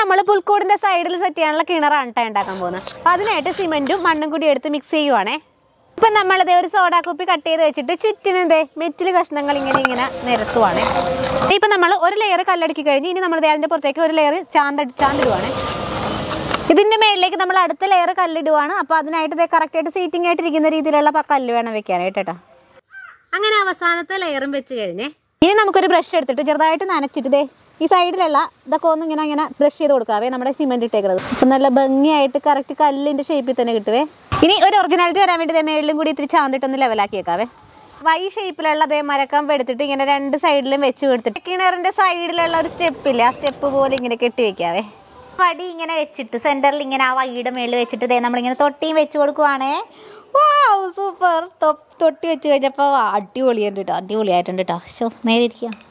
നമ്മൾ പുൽക്കൂടിന്റെ സൈഡിൽ സെറ്റ് ചെയ്യാനുള്ള കിണറാണ് കേട്ടോ ഉണ്ടാക്കാൻ പോകുന്നത് അപ്പോൾ അതിനായിട്ട് സിമെന്റും മണ്ണും കൂടി എടുത്ത് മിക്സ് ചെയ്യുവാണേ ഇപ്പം നമ്മളിതേ ഒരു സോഡാ കുപ്പി കട്ട് ചെയ്ത് വെച്ചിട്ട് ചുറ്റിനും എന്തേ മെറ്റിൽ കഷ്ണങ്ങൾ ഇങ്ങനെ ഇങ്ങനെ നിരത്തുവാണ് ഇപ്പം നമ്മൾ ഒരു ലെയർ കല്ലടുക്കി കഴിഞ്ഞ് ഇനി നമ്മൾ അതിൻ്റെ പുറത്തേക്ക് ഒരു ലെയർ ചാന്ത ചാന്തിടുവാണ് ഇതിൻ്റെ മേളിലേക്ക് നമ്മൾ അടുത്ത ലെയർ കല്ലിടുവാണ് അപ്പോൾ അതിനായിട്ട് ഇതേ കറക്റ്റായിട്ട് സീറ്റിംഗ് ആയിട്ടിരിക്കുന്ന രീതിയിലുള്ള പ- കല്ല് വേണം വെക്കാനായിട്ട് കേട്ടോ അങ്ങനെ അവസാനത്തെ ലെയറും വെച്ച് കഴിഞ്ഞേ ഇനി നമുക്കൊരു ബ്രഷ് എടുത്തിട്ട് ചെറുതായിട്ട് നനച്ചിട്ട് ദേ ഈ സൈഡിലുള്ള ഇതൊക്കെ ഒന്ന് ഇങ്ങനെ ഇങ്ങനെ ബ്രഷ് ചെയ്ത് കൊടുക്കാവേ നമ്മുടെ സിമെന്റ് ഇട്ടേക്കുന്നത് അപ്പം നല്ല ഭംഗിയായിട്ട് കറക്റ്റ് കല്ലിന്റെ ഷേപ്പിൽ തന്നെ കിട്ടുവേ ഇനി ഒരു ഒറിജിനാലിറ്റി വരാൻ വേണ്ടി ദേ മേളിലും കൂടി ഇത്തിരി ചാന്തിട്ടൊന്ന് ലെവലാക്കി വെക്കാവേ വൈ ഷേപ്പിലുള്ള അതേ മരക്കമ്പ് എടുത്തിട്ട് ഇങ്ങനെ രണ്ട് സൈഡിലും വെച്ച് കൊടുത്തിട്ട് കിണറിന്റെ സൈഡിലുള്ള ഒരു സ്റ്റെപ്പ് ഇല്ലേ ആ സ്റ്റെപ്പ് പോലെ ഇങ്ങനെ കെട്ടി വെക്കാവേ വടി ഇങ്ങനെ വെച്ചിട്ട് സെന്ററിൽ ഇങ്ങനെ ആ വഴിയുടെ മേളിൽ വെച്ചിട്ട് ദേ നമ്മളിങ്ങനെ തൊട്ടിയും വെച്ച് കൊടുക്കുവാണേ വാവ് സൂപ്പർ തൊട്ടി വെച്ച് കഴിഞ്ഞപ്പോൾ അടിപൊളിയുണ്ട് കേട്ടോ അടിപൊളിയായിട്ടുണ്ട് കേട്ടോ ഷോ നേരെ ഇരിക്കുക